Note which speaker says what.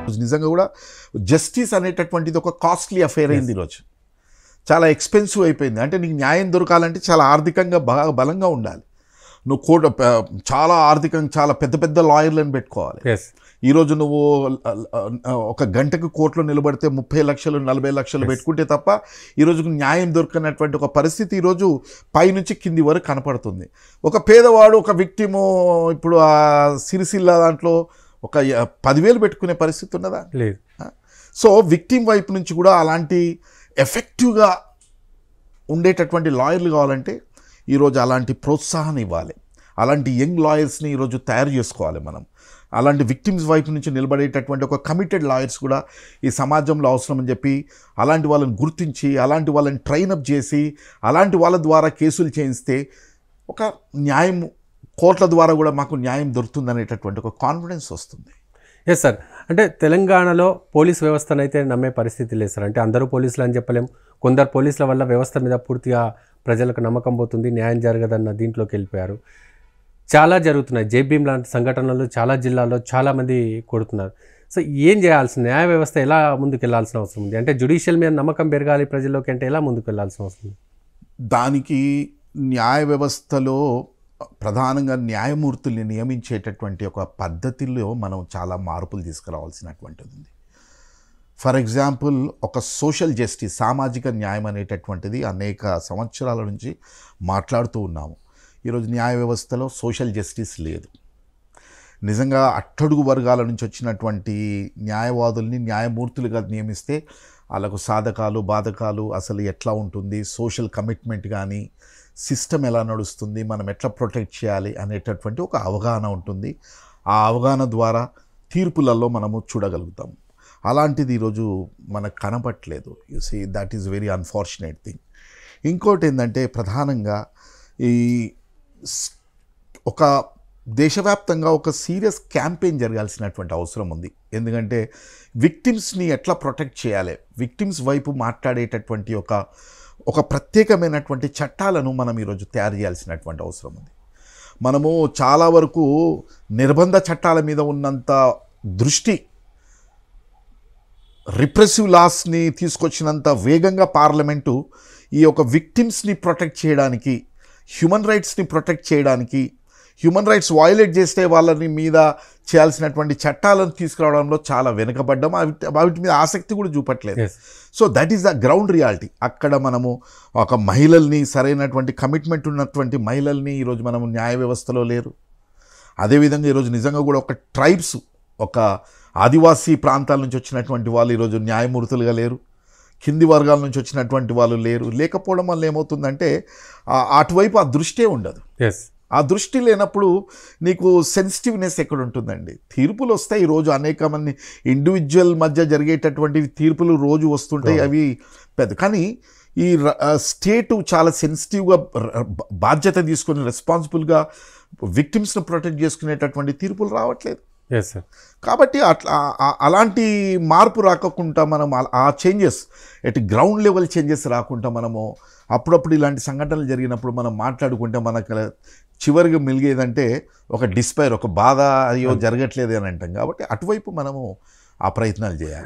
Speaker 1: నిజంగా కూడా జస్టిస్ అనేటటువంటిది ఒక కాస్ట్లీ అఫేర్ అయింది ఈరోజు చాలా ఎక్స్పెన్సివ్ అయిపోయింది అంటే నీకు న్యాయం దొరకాలంటే చాలా ఆర్థికంగా బాగా బలంగా ఉండాలి నువ్వు కోట ప- చాలా ఆర్థికంగా చాలా పెద్ద పెద్ద లాయర్లను పెట్టుకోవాలి
Speaker 2: ఎస్
Speaker 1: ఈరోజు నువ్వు ఆ, ఆ, ఒక గంటకు కోర్టులో నిలబడితే ముప్పై లక్షలు నలభై లక్షలు
Speaker 2: Yes.
Speaker 1: పెట్టుకుంటే తప్ప ఈరోజు న్యాయం దొరకనటువంటి ఒక పరిస్థితి ఈరోజు పైనుంచి కింది వరకు కనపడుతుంది ఒక పేదవాడు ఒక విక్టిము ఇప్పుడు ఆ సిరిసిల్ల దాంట్లో ఒక య- పదివేలు పెట్టుకునే పరిస్థితి ఉన్నదా
Speaker 2: లేదు
Speaker 1: సో విక్టిమ్ వైపు నుంచి కూడా అలాంటి ఎఫెక్టివ్గా ఉండేటటువంటి లాయర్లు కావాలంటే ఈరోజు అలాంటి ప్రోత్సాహాన్ని ఇవ్వాలి అలాంటి యంగ్ లాయర్స్ని ఈరోజు తయారు చేసుకోవాలి మనం అలాంటి విక్టిమ్స్ వైపు నుంచి నిలబడేటటువంటి ఒక కమిటెడ్ లాయర్స్ కూడా ఈ సమాజంలో అవసరం అని చెప్పి అలాంటి వాళ్ళని గుర్తించి అలాంటి వాళ్ళని ట్రైనప్ చేసి అలాంటి వాళ్ళ ద్వారా కేసులు చేయిస్తే ఒక న్యాయం కోర్టుల ద్వారా కూడా మాకు న్యాయం దొరుకుతుందనేటటువంటి ఒక కాన్ఫిడెన్స్ వస్తుంది
Speaker 2: ఎస్ సార్ అంటే తెలంగాణలో పోలీస్ వ్యవస్థను అయితే నమ్మే పరిస్థితి లేదు సార్ అంటే అందరూ పోలీసులు అని చెప్పలేం కొందరు పోలీసుల వల్ల వ్యవస్థ మీద పూర్తిగా ప్రజలకు నమ్మకం పోతుంది న్యాయం జరగదన్న దీంట్లోకి వెళ్ళిపోయారు చాలా జరుగుతున్నాయి జేబీఎం లాంటి సంఘటనలు చాలా జిల్లాల్లో చాలామంది కొడుతున్నారు సో ఏం చేయాల్సిన న్యాయ వ్యవస్థ ఎలా ముందుకు వెళ్ళాల్సిన అవసరం ఉంది అంటే జుడిషియల్ మీద నమ్మకం పెరగాలి ప్రజల్లోకి అంటే ఎలా ముందుకు వెళ్ళాల్సిన అవసరం ఉంది
Speaker 1: దానికి న్యాయ వ్యవస్థలో ప్రధానంగా న్యాయమూర్తుల్ని నియమించేటటువంటి ఒక పద్ధతిలో మనం చాలా మార్పులు తీసుకురావాల్సినటువంటిది ఉంది ఫర్ ఎగ్జాంపుల్ ఒక సోషల్ జస్టిస్ సామాజిక న్యాయం అనేటటువంటిది అనేక సంవత్సరాల నుంచి మాట్లాడుతూ ఉన్నాము ఈరోజు న్యాయ వ్యవస్థలో సోషల్ జస్టిస్ లేదు నిజంగా అట్టడుగు వర్గాల నుంచి వచ్చినటువంటి న్యాయవాదుల్ని న్యాయమూర్తులుగా నియమిస్తే వాళ్ళకు సాధకాలు బాధకాలు అసలు ఎట్లా ఉంటుంది సోషల్ కమిట్మెంట్ కానీ సిస్టమ్ ఎలా నడుస్తుంది మనం ఎట్లా ప్రొటెక్ట్ చేయాలి అనేటటువంటి ఒక అవగాహన ఉంటుంది ఆ అవగాహన ద్వారా తీర్పులలో మనము చూడగలుగుతాం అలాంటిది ఈరోజు మనకు కనపట్లేదు you see that is very unfortunate thing ఇంకోటి ఏంటంటే ప్రధానంగా ఈ స్- ఒక దేశవ్యాప్తంగా ఒక సీరియస్ క్యాంపెయిన్ జరగాల్సినటువంటి అవసరం ఉంది ఎందుకంటే విక్టిమ్స్ని ఎట్లా ప్రొటెక్ట్ చేయాలి విక్టిమ్స్ వైపు మాట్లాడేటటువంటి ఒక ఒక ప్రత్యేకమైనటువంటి చట్టాలను మనం ఈరోజు తయారు చేయాల్సినటువంటి అవసరం ఉంది మనము చాలా వరకు నిర్బంధ చట్టాల మీద ఉన్నంత దృష్టి రిప్రెసివ్ లాస్ని తీసుకొచ్చినంత వేగంగా పార్లమెంటు ఈ యొక్క విక్టిమ్స్ని ప్రొటెక్ట్ చేయడానికి హ్యూమన్ రైట్స్ని ప్రొటెక్ట్ చేయడానికి హ్యూమన్ రైట్స్ వయలేట్ చేస్తే వాళ్ళని మీద చేయాల్సినటువంటి చట్టాలను తీసుకురావడంలో చాలా వెనుకబడ్డం అవి వాటి మీద ఆసక్తి కూడా చూపట్లేదు
Speaker 2: yes
Speaker 1: so that is the ground reality అక్కడ మనము ఒక మహిళల్ని సరైనటువంటి కమిట్మెంట్ ఉన్నటువంటి మహిళల్ని ఈరోజు మనము న్యాయ వ్యవస్థలో లేరు అదేవిధంగా ఈరోజు నిజంగా కూడా ఒక ట్రైబ్స్ ఒక ఆదివాసీ ప్రాంతాల నుంచి వచ్చినటువంటి వాళ్ళు ఈరోజు న్యాయమూర్తులుగా లేరు కింది వర్గాల నుంచి వచ్చినటువంటి వాళ్ళు లేరు లేకపోవడం వల్ల ఏమవుతుందంటే ఆ- అటువైపు ఆ దృష్టే ఉండదు
Speaker 2: ఎస్
Speaker 1: ఆ దృష్టి లేనప్పుడు నీకు సెన్సిటివ్నెస్ ఎక్కడ ఉంటుందండి తీర్పులు వస్తాయి ఈరోజు అనేక మంది ఇండివిజువల్ మధ్య జరిగేటటువంటి తీర్పులు రోజు వస్తుంటాయి అవి పెద్ద కానీ ఈ స్టేట్ చాలా సెన్సిటివ్గా బాధ్యత తీసుకొని రెస్పాన్సిబుల్గా విక్టిమ్స్ని ప్రొటెక్ట్ చేసుకునేటటువంటి తీర్పులు రావట్లేదు
Speaker 2: ఎస్ సార్
Speaker 1: కాబట్టి అట్లా ఆ- ఆ- అలాంటి మార్పు రాకుండా మనం ఆ- ఆ changes at ground level changes రాకుండా మనము అప్పుడప్పుడు ఇలాంటి సంఘటనలు జరిగినప్పుడు మనం మాట్లాడుకుంటే మనకు చివరిగా మిలిగేదంటే ఒక డిస్పైర్ ఒక బాధ అయ్యో జరగట్లేదు అని అంటాం కాబట్టి అటువైపు మనము ఆ ప్రయత్నాలు చేయాలి